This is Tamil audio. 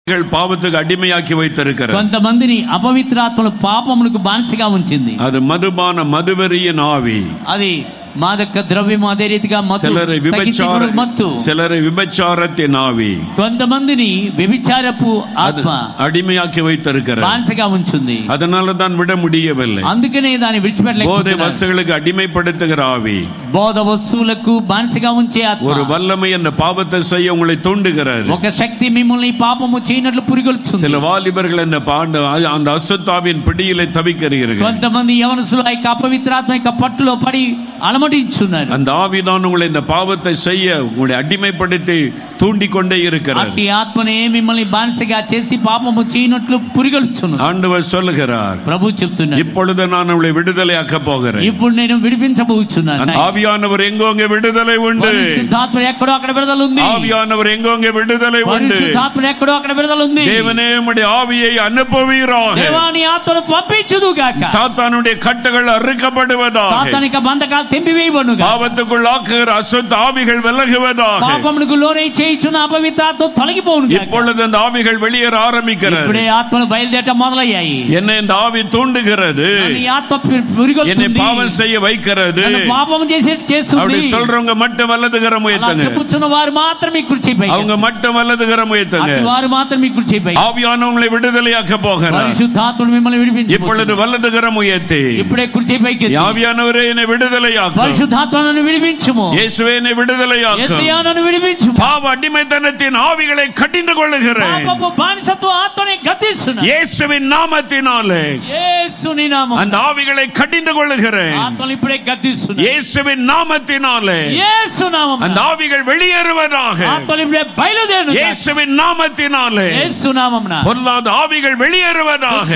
நீங்கள் பாவத்துக்கு அடிமையாக்கி வைத்திருக்கிறது కొంతమందిని అపవిత్రాత్మలు పాపములకు బానిసగా ఉంచింది அது மதுபான மதுவெறியின் ஆவி అది మాదక ద్రవ్యం అదే రీతిగా మత్తు சிலரை விபச்சார తగ్గించుకునే మత్తు சிலரை விபச்சாரத்தின் ஆவி కొంతమందిని వ్యభిచారపు அது ఆత్మ அடிமையாக்கி வைத்திருக்கிறது బానిసగా ఉంచుంది அதனால தான் விட முடியவில்லை అందుకనే దాన్ని போதை విడిచిపెట్టలేకపోతున్నారు வஸ்துகளுக்கு அடிமைப்படுத்துகிற ஆவி బోధ వస్తువులకు బానిసగా ఉంచే ఆత్మ ஒரு வல்லமை அந்த பாவத்தை செய்ய உங்களை தூண்டுகிறது ఒక శక్తి మిమ్మల్ని పాపము చేయనట్లు పురిగొల్పుతుంది சில வாலிபர்கள் அந்த பாண்டு அந்த அசுத்தாவின் பிடியிலே தவிக்கிறீர்கள் కొంతమంది యవనసులు ఆ యొక్క అపవిత్రాత్మ యొక్క పట్టులో పడి అలమటించున్నారు அந்த ஆவிதான் உங்களை இந்த பாவத்தை செய்ய உங்களை அடிமைப்படுத்தி தூண்டிக் கொண்டே இருக்கிறது అట్టి ఆత్మనే మిమ్మల్ని బానిసగా చేసి పాపము చేయనట్లు పురిగొల్చున్నారు ஆண்டவர் சொல்லுகிறார் ప్రభు చెప్తున్నారు இப்பொழுது நான் உங்களை விடுதலையாக்க போகிறேன் ఇప్పుడు నేను విడిపించబోచున్నాను அந்த ஆவியானவர் எங்கோங்க விடுதலை உண்டு పరిశుద్ధాత్మ ఎక్కడో అక్కడ విడుదల ఉంది ஆவியானவர் எங்கோங்க விடுதலை உண்டு పరిశుద్ధాత్మ ఎక్కడో అక్కడ విడుదల ఉంది தேவனே உம்முடைய ஆவியை அனுப்புவீராக దేవాని ఆత్మను పంపించుదు గాక சாத்தானுடைய கட்டுகள் அறுக்கப்படுவதாக సాతానిక బంధకాలు తెంపివేయబడును గాక பாவத்துக்குள் ஆக்குகிற அசுத்த ஆவிகள் விலகுவதாக పాపమునకు లోనై చేయుచున్న అపవిత్రాత్మ తొలగిపోవును గాక இப்பொழுது அந்த ஆவிகள் வெளியேற ஆரம்பிக்கிறது ఇప్పుడే ఆత్మలు బయలుదేరటం మొదలయ్యాయి என்னை இந்த ஆவி தூண்டுகிறது నన్ను ఈ ఆత్మ పు- என்னை పురిగొల్పుతుంది பாவம் செய்ய வைக்கிறது నన్ను పాపం చేసి அப்படி చేస్తుంది சொல்றவங்க மட்டும் வலதுகர అలా முயத்துங்க చెప్పుచున్న వారు మాత్రమే కుర్చీ పై அவங்க மட்டும் வலதுகர முயத்துங்க వారు మాత్రమే కుర్చీ పై ஆவியானவங்களை விடுதலையாக்க போகிறார் పరిశుద్ధాత్మను మిమ్మల్ని విడిపించి இப்பொழுது வலதுகர முயற்சி ఇప్పుడే కుర్చీ పైకి ఎత్తి. ஆவியானவரே என்னை விடுதலையாக்கும் పరిశుద్ధాత్మను విడిపించుము இயேசுவே என்னை விடுதலையாக்கும் యేసయ్యాను విడిపించుము பாவ அடிமைத்தனத்தின் ஆவிகளை கட்டிந்து கொள்ளுகிறேன் పాపపు బానిసత్వ ఆత్మని గద్దిస్తున్నా இயேசுவின் நாமத்தினாலே యేసుని నామం அந்த ஆவிகளை கட்டிந்து கொள்ளுகிறேன் ఆత్మలు ఇప్పుడే గద్దిస్తున్నా இயேசுவின் நாமத்தினாலே యేసు నామం அந்த ஆவிகள் வெளியேறுவதாக ఆత్మలు ఇప్పుడే బయలుదేరు இயேசுவின் நாமத்தினாலே యేసు నామం பொல்லாத ஆவிகள் வெளியேறுவதாக